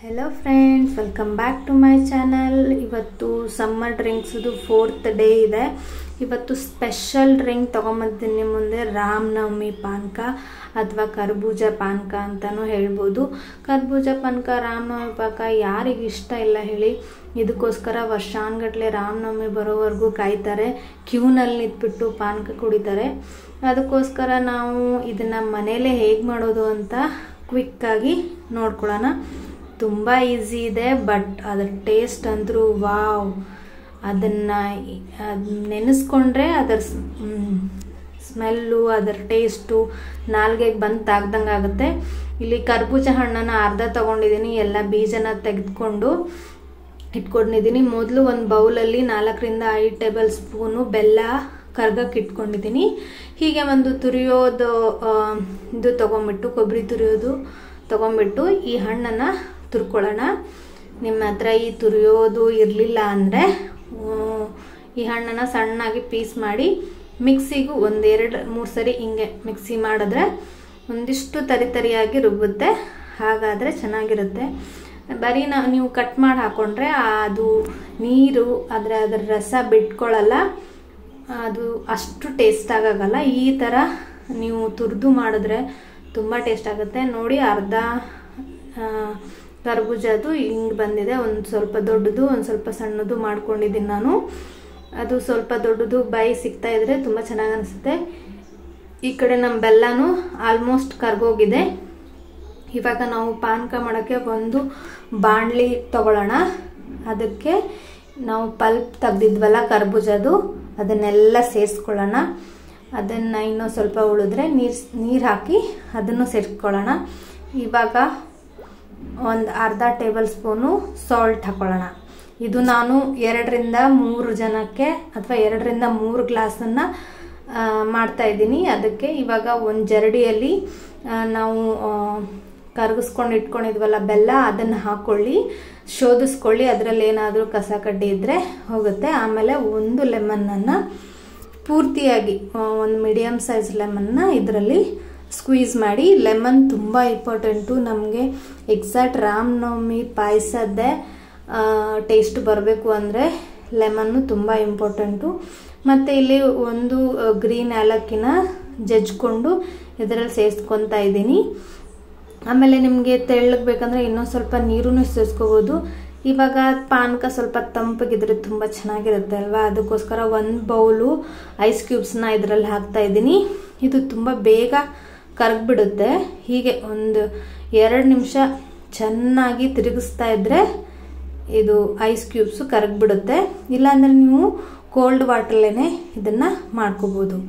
hello friends welcome back to my channel ಇವತ್ತು summer ಡ್ರಿಂಕ್ಸ್ದು fourth day ಇದೆ ಇವತ್ತು ಸ್ಪೆಷಲ್ ಡ್ರಿಂಕ್ ತೊಗೊಂಬಂದಿದ್ದೀನಿ ನಿಮ್ಮ ಮುಂದೆ ರಾಮನವಮಿ ಪಾನಕ ಅಥವಾ ಕರ್ಬೂಜ ಪಾನಕ ಅಂತಲೂ ಹೇಳ್ಬೋದು ಕರ್ಬೂಜ ಪಾನಕ ರಾಮನವಮಿ ಪಾಕ ಯಾರಿಗೆ ಇಷ್ಟ ಇಲ್ಲ ಹೇಳಿ ಇದಕ್ಕೋಸ್ಕರ ವರ್ಷಾನ್ಗಟ್ಲೆ ರಾಮನವಮಿ ಬರೋವರೆಗೂ ಕಾಯ್ತಾರೆ ಕ್ಯೂನಲ್ಲಿ ನಿಂತ್ಬಿಟ್ಟು ಪಾನಕ ಕುಡಿತಾರೆ ಅದಕ್ಕೋಸ್ಕರ ನಾವು ಇದನ್ನು ಮನೇಲೇ ಹೇಗೆ ಮಾಡೋದು ಅಂತ ಕ್ವಿಕ್ಕಾಗಿ ನೋಡ್ಕೊಳ್ಳೋಣ ತುಂಬ ಈಸಿ ಇದೆ ಬಟ್ ಅದರ ಟೇಸ್ಟ್ ಅಂದರೂ ವಾವ್ ಅದನ್ನು ನೆನೆಸ್ಕೊಂಡ್ರೆ ಅದರ ಸ್ಮೆಲ್ಲು ಅದರ ಟೇಸ್ಟು ನಾಲ್ಗೆಗೆ ಬಂದು ತಾಗ್ದಂಗೆ ಆಗುತ್ತೆ ಇಲ್ಲಿ ಕರ್ಬೂಜ ಹಣ್ಣನ್ನು ಅರ್ಧ ತೊಗೊಂಡಿದ್ದೀನಿ ಎಲ್ಲ ಬೀಜನ ತೆಗೆದುಕೊಂಡು ಇಟ್ಕೊಂಡಿದ್ದೀನಿ ಮೊದಲು ಒಂದು ಬೌಲಲ್ಲಿ ನಾಲ್ಕರಿಂದ ಐದು ಟೇಬಲ್ ಸ್ಪೂನು ಬೆಲ್ಲ ಕರ್ಗಕ್ಕೆ ಇಟ್ಕೊಂಡಿದ್ದೀನಿ ಹೀಗೆ ಒಂದು ತುರಿಯೋದು ಇದು ತೊಗೊಂಬಿಟ್ಟು ಕೊಬ್ಬರಿ ತುರಿಯೋದು ತೊಗೊಂಬಿಟ್ಟು ಈ ಹಣ್ಣನ್ನು ತುರ್ಕೊಳ್ಳೋಣ ನಿಮ್ಮ ಹತ್ರ ಈ ತುರಿಯೋದು ಇರಲಿಲ್ಲ ಅಂದರೆ ಈ ಹಣ್ಣನ್ನು ಸಣ್ಣಾಗಿ ಪೀಸ್ ಮಾಡಿ ಮಿಕ್ಸಿಗೂ ಒಂದೆರಡು ಮೂರು ಸರಿ ಹಿಂಗೆ ಮಿಕ್ಸಿ ಮಾಡಿದ್ರೆ ಒಂದಿಷ್ಟು ತರಿ ತರಿಯಾಗಿ ರುಬ್ಬುತ್ತೆ ಹಾಗಾದರೆ ಚೆನ್ನಾಗಿರುತ್ತೆ ಬರೀ ನಾ ನೀವು ಕಟ್ ಮಾಡಿ ಹಾಕ್ಕೊಂಡ್ರೆ ಅದು ನೀರು ಅದರ ಅದರ ರಸ ಬಿಟ್ಕೊಳ್ಳಲ್ಲ ಅದು ಅಷ್ಟು ಟೇಸ್ಟ್ ಆಗೋಲ್ಲ ಈ ಥರ ನೀವು ತುರಿದು ಮಾಡಿದ್ರೆ ತುಂಬ ಟೇಸ್ಟ್ ಆಗುತ್ತೆ ನೋಡಿ ಅರ್ಧ ಕರ್ಬೂಜದು ಹಿಂಗೆ ಬಂದಿದೆ ಒಂದು ಸ್ವಲ್ಪ ದೊಡ್ಡದು ಒಂದು ಸ್ವಲ್ಪ ಸಣ್ಣದು ಮಾಡ್ಕೊಂಡಿದ್ದೀನಿ ನಾನು ಅದು ಸ್ವಲ್ಪ ದೊಡ್ಡದು ಬಾಯಿ ಸಿಗ್ತಾ ಇದ್ರೆ ತುಂಬ ಚೆನ್ನಾಗಿ ಅನಿಸುತ್ತೆ ಈ ಕಡೆ ನಮ್ಮ ಬೆಲ್ಲನೂ ಆಲ್ಮೋಸ್ಟ್ ಕರ್ಗೋಗಿದೆ ಇವಾಗ ನಾವು ಪಾನಕ ಮಾಡೋಕ್ಕೆ ಒಂದು ಬಾಣಲಿ ತಗೊಳ್ಳೋಣ ಅದಕ್ಕೆ ನಾವು ಪಲ್ಪ್ ತೆಗ್ದಿದ್ವಲ್ಲ ಕರ್ಬೂಜದು ಅದನ್ನೆಲ್ಲ ಸೇರಿಸ್ಕೊಳ್ಳೋಣ ಅದನ್ನು ಇನ್ನೂ ಸ್ವಲ್ಪ ಉಳಿದ್ರೆ ನೀರು ನೀರು ಹಾಕಿ ಅದನ್ನು ಸೇರಿಸ್ಕೊಳ್ಳೋಣ ಇವಾಗ ಒಂದು ಅರ್ಧ ಟೇಬಲ್ ಸ್ಪೂನು ಸಾಲ್ಟ್ ಹಾಕೊಳ್ಳೋಣ ಇದು ನಾನು ಎರಡರಿಂದ ಮೂರು ಜನಕ್ಕೆ ಅಥವಾ ಎರಡರಿಂದ ಮೂರು ಗ್ಲಾಸನ್ನು ಮಾಡ್ತಾ ಇದ್ದೀನಿ ಅದಕ್ಕೆ ಇವಾಗ ಒಂದು ಜರಡಿಯಲ್ಲಿ ನಾವು ಕರಗಿಸ್ಕೊಂಡು ಇಟ್ಕೊಂಡಿದ್ವಲ್ಲ ಬೆಲ್ಲ ಅದನ್ನು ಹಾಕ್ಕೊಳ್ಳಿ ಶೋಧಿಸ್ಕೊಳ್ಳಿ ಅದರಲ್ಲಿ ಏನಾದರೂ ಕಸ ಕಡ್ಡಿ ಇದ್ದರೆ ಹೋಗುತ್ತೆ ಆಮೇಲೆ ಒಂದು ಲೆಮನ್ನನ್ನು ಪೂರ್ತಿಯಾಗಿ ಒಂದು ಮೀಡಿಯಮ್ ಸೈಜ್ ಲೆಮನ್ನ ಇದರಲ್ಲಿ ಸ್ಕ್ವೀಸ್ ಮಾಡಿ ಲೆಮನ್ ತುಂಬ ಇಂಪಾರ್ಟೆಂಟು ನಮಗೆ ಎಕ್ಸಾಕ್ಟ್ ರಾಮನವಮಿ ಪಾಯಸದ್ದೇ ಟೇಸ್ಟ್ ಬರಬೇಕು ಅಂದರೆ ಲೆಮನ್ನು ತುಂಬ ಇಂಪಾರ್ಟೆಂಟು ಮತ್ತು ಇಲ್ಲಿ ಒಂದು ಗ್ರೀನ್ ಏಲಕ್ಕಿನ ಜಜ್ಕೊಂಡು ಇದರಲ್ಲಿ ಸೇರಿಸ್ಕೊತಾ ಇದ್ದೀನಿ ಆಮೇಲೆ ನಿಮಗೆ ತೆಳ್ಳಗೆ ಬೇಕಂದರೆ ಇನ್ನೊಂದು ಸ್ವಲ್ಪ ನೀರೂ ಸೇರಿಸ್ಕೋಬೋದು ಇವಾಗ ಪಾನಕ ಸ್ವಲ್ಪ ತಂಪಗಿದ್ರೆ ತುಂಬ ಚೆನ್ನಾಗಿರುತ್ತೆ ಅಲ್ವಾ ಅದಕ್ಕೋಸ್ಕರ ಒಂದು ಬೌಲು ಐಸ್ ಕ್ಯೂಬ್ಸ್ನ ಇದರಲ್ಲಿ ಹಾಕ್ತಾ ಇದ್ದೀನಿ ಇದು ತುಂಬ ಬೇಗ ಕರಗ್ಬಿಡುತ್ತೆ ಹೀಗೆ ಒಂದು ಎರಡು ನಿಮಿಷ ಚೆನ್ನಾಗಿ ತಿರುಗಿಸ್ತಾ ಇದ್ದರೆ ಇದು ಐಸ್ ಕ್ಯೂಬ್ಸು ಕರಗ್ಬಿಡುತ್ತೆ ಇಲ್ಲಾಂದರೆ ನೀವು ಕೋಲ್ಡ್ ವಾಟ್ರಲ್ಲೇ ಇದನ್ನು ಮಾಡ್ಕೋಬೋದು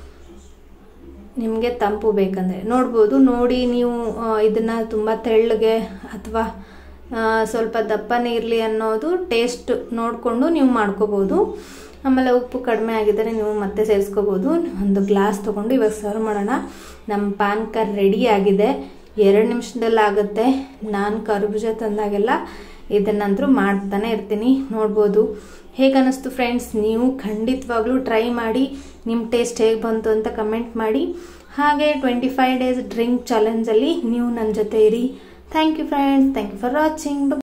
ನಿಮಗೆ ತಂಪು ಬೇಕಂದರೆ ನೋಡ್ಬೋದು ನೋಡಿ ನೀವು ಇದನ್ನು ತುಂಬ ತೆಳ್ಳಗೆ ಅಥವಾ ಸ್ವಲ್ಪ ದಪ್ಪನೇ ಇರಲಿ ಅನ್ನೋದು ಟೇಸ್ಟ್ ನೋಡಿಕೊಂಡು ನೀವು ಮಾಡ್ಕೋಬೋದು ಆಮೇಲೆ ಉಪ್ಪು ಕಡಿಮೆ ಆಗಿದ್ದರೆ ನೀವು ಮತ್ತೆ ಸೇರಿಸ್ಕೋಬೋದು ಒಂದು ಗ್ಲಾಸ್ ತೊಗೊಂಡು ಇವಾಗ ಸರ್ವ್ ಮಾಡೋಣ ನಮ್ಮ ಪಾನಕ ರೆಡಿ ಆಗಿದೆ ಎರಡು ನಿಮಿಷದಲ್ಲಿ ಆಗುತ್ತೆ ನಾನು ಕರ್ಬೂಜ ತಂದಾಗೆಲ್ಲ ಇದನ್ನಂತರೂ ಮಾಡ್ತಾನೆ ಇರ್ತೀನಿ ನೋಡ್ಬೋದು ಹೇಗೆ ಅನ್ನಿಸ್ತು ಫ್ರೆಂಡ್ಸ್ ನೀವು ಖಂಡಿತವಾಗ್ಲೂ ಟ್ರೈ ಮಾಡಿ ನಿಮ್ಮ ಟೇಸ್ಟ್ ಹೇಗೆ ಬಂತು ಅಂತ ಕಮೆಂಟ್ ಮಾಡಿ ಹಾಗೆ ಟ್ವೆಂಟಿ ಫೈವ್ ಡೇಸ್ ಡ್ರಿಂಕ್ ಚಾಲೆಂಜಲ್ಲಿ ನೀವು ನನ್ನ ಜೊತೆ ಇರಿ thank you friends thank you for watching